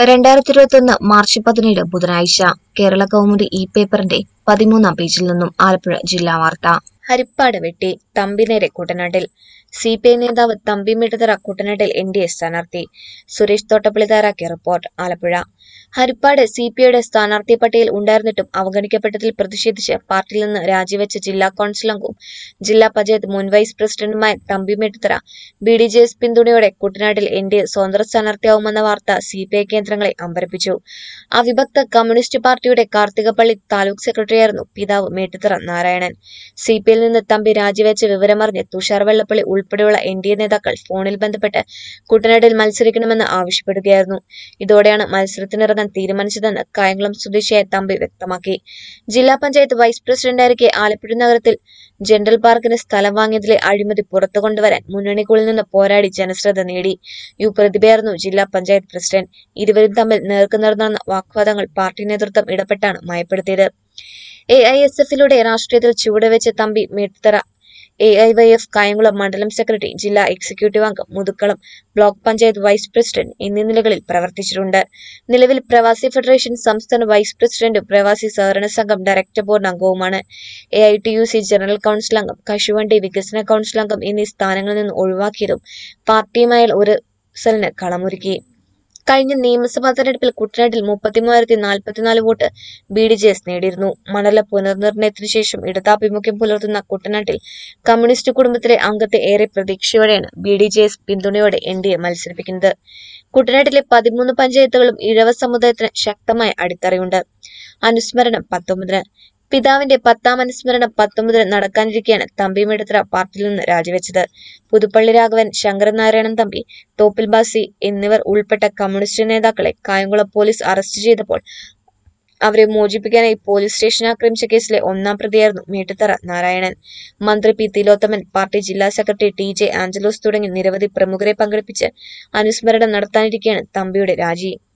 രണ്ടായിരത്തി ഇരുപത്തിയൊന്ന് മാർച്ച് പതിനേഴ് ബുധനാഴ്ച കേരള കൗമുദി ഇ പേപ്പറിന്റെ പതിമൂന്നാം പേജിൽ നിന്നും ആലപ്പുഴ ജില്ലാ വാർത്ത ഹരിപ്പാട് വെട്ടി തമ്പിനേരെ കുട്ടനാട്ടിൽ സി പി ഐ നേതാവ് തമ്പി മിട്ടതറ കുട്ടനാട്ടിൽ എൻ ഡി എ സ്ഥാനാർത്ഥി സുരേഷ് തോട്ടപ്പള്ളി തയ്യാറാക്കിയ report Alappuzha Haripad C P ഐയുടെ സ്ഥാനാർത്ഥി പട്ടികയിൽ ഉണ്ടായിരുന്നിട്ടും അവഗണിക്കപ്പെട്ടതിൽ പ്രതിഷേധിച്ച് പാർട്ടിയിൽ നിന്ന് രാജിവെച്ച ജില്ലാ കൗൺസിൽ അംഗവും ജില്ലാ പഞ്ചായത്ത് മുൻ വൈസ് പ്രസിഡന്റുമായ Thampi Mittathara B D J S പിന്തുണയോടെ കുട്ടനാട്ടിൽ എൻ ഡി എ സ്വതന്ത്ര സ്ഥാനാർത്ഥിയാവുമെന്ന വാർത്ത സി പി ഐ കേന്ദ്രങ്ങളെ അമ്പരപ്പിച്ചു അവിഭക്ത കമ്മ്യൂണിസ്റ്റ് പാർട്ടിയുടെ കാർത്തികപ്പള്ളി താലൂക്ക് സെക്രട്ടറിയായിരുന്നു പിതാവ് മേട്ടുത്തറ നാരായണൻ സി പി ഐയിൽ നിന്ന് തമ്പി രാജിവെച്ച വിവരമറിഞ്ഞ് തുഷാർ വെള്ളപ്പള്ളി ഉൾപ്പെടെയുള്ള എൻ ഡി എ നേതാക്കൾ ഫോണിൽ ബന്ധപ്പെട്ട് കുട്ടനാട്ടിൽ മത്സരിക്കണമെന്ന് ആവശ്യപ്പെടുകയായിരുന്നു ഇതോടെയാണ് മത്സരത്തിനിറങ്ങാൻ തീരുമാനിച്ചതെന്ന് കായംകുളം സ്വദേശിയായ തമ്പി വ്യക്തമാക്കി ജില്ലാ പഞ്ചായത്ത് വൈസ് പ്രസിഡന്റായിരിക്കെ ആലപ്പുഴ നഗരത്തിൽ ജനറൽ പാർക്കിന് സ്ഥലം വാങ്ങിയതിലെ അഴിമതി പുറത്തു കൊണ്ടുവരാൻ മുന്നണിക്കുള്ളിൽ നിന്ന് പോരാടി ജനശ്രദ്ധ നേടി യു പ്രതിഭയായിരുന്നു ജില്ലാ പഞ്ചായത്ത് പ്രസിഡന്റ് ഇരുവരും തമ്മിൽ നേർക്കുനേർ നടന്ന വാഗ്വാദങ്ങൾ പാർട്ടി നേതൃത്വം ഇടപെട്ടാണ് മയപ്പെടുത്തിയത് എ ഐ എസ് എഫിലൂടെ രാഷ്ട്രീയത്തിൽ ചുവടുവെച്ച Thampi Mettathara A I Y F Kayamkulam മണ്ഡലം സെക്രട്ടറി ജില്ലാ എക്സിക്യൂട്ടീവ് അംഗം Muthukulam block panchayat vice president എന്നീ നിലകളിൽ പ്രവർത്തിച്ചിട്ടുണ്ട് നിലവിൽ പ്രവാസി ഫെഡറേഷൻ സംസ്ഥാന വൈസ് പ്രസിഡന്റും പ്രവാസി സഹകരണ സംഘം ഡയറക്ടർ ബോർഡ് അംഗവുമാണ് A I T U C general council അംഗം കശുവണ്ടി വികസന കൗൺസിൽ അംഗം എന്നീ സ്ഥാനങ്ങളിൽ നിന്ന് ഒഴിവാക്കിയതും പാർട്ടിയുമായി ഒരു സെലിന് കളമൊരുക്കി കഴിഞ്ഞ നിയമസഭാ തെരഞ്ഞെടുപ്പിൽ കുട്ടനാട്ടിൽ മുപ്പത്തിമൂവായിരത്തി നാൽപ്പത്തിനാല് vote B D J S നേടിയിരുന്നു മണ്ഡല പുനർനിർണയത്തിനു ശേഷം ഇടതാഭിമുഖ്യം പുലർത്തുന്ന കുട്ടനാട്ടിൽ കമ്മ്യൂണിസ്റ്റ് കുടുംബത്തിലെ അംഗത്തെ ഏറെ പ്രതീക്ഷയോടെയാണ് ബി ഡി ജെ എസ് പിന്തുണയോടെ എൻ ഡി എ മത്സരിപ്പിക്കുന്നത് കുട്ടനാട്ടിലെ പതിമൂന്ന് പഞ്ചായത്തുകളും ഇഴവ സമുദായത്തിന് ശക്തമായ അടിത്തറയുണ്ട് അനുസ്മരണം പത്തൊമ്പതിന് പിതാവിന്റെ പത്താം അനുസ്മരണം പത്തൊമ്പതിന് നടക്കാനിരിക്കെയാണ് തമ്പി മെടുത്തറ പാർട്ടിയിൽ നിന്ന് രാജിവെച്ചത് പുതുപ്പള്ളി രാഘവൻ ശങ്കരനാരായണൻ തമ്പി തോപ്പിൽ ബാസി എന്നിവർ ഉൾപ്പെട്ട കമ്മ്യൂണിസ്റ്റ് നേതാക്കളെ കായംകുളം പോലീസ് അറസ്റ്റ് ചെയ്തപ്പോൾ അവരെ മോചിപ്പിക്കാനായി പോലീസ് സ്റ്റേഷൻ ആക്രമിച്ച കേസിലെ ഒന്നാം പ്രതിയായിരുന്നു മേട്ടുത്തറ നാരായണൻ മന്ത്രി പി തിലോത്തമൻ പാർട്ടി ജില്ലാ സെക്രട്ടറി ടി ജെ ആഞ്ചലോസ് തുടങ്ങി നിരവധി പ്രമുഖരെ പങ്കെടുപ്പിച്ച് അനുസ്മരണം നടത്താനിരിക്കെയാണ് തമ്പിയുടെ രാജി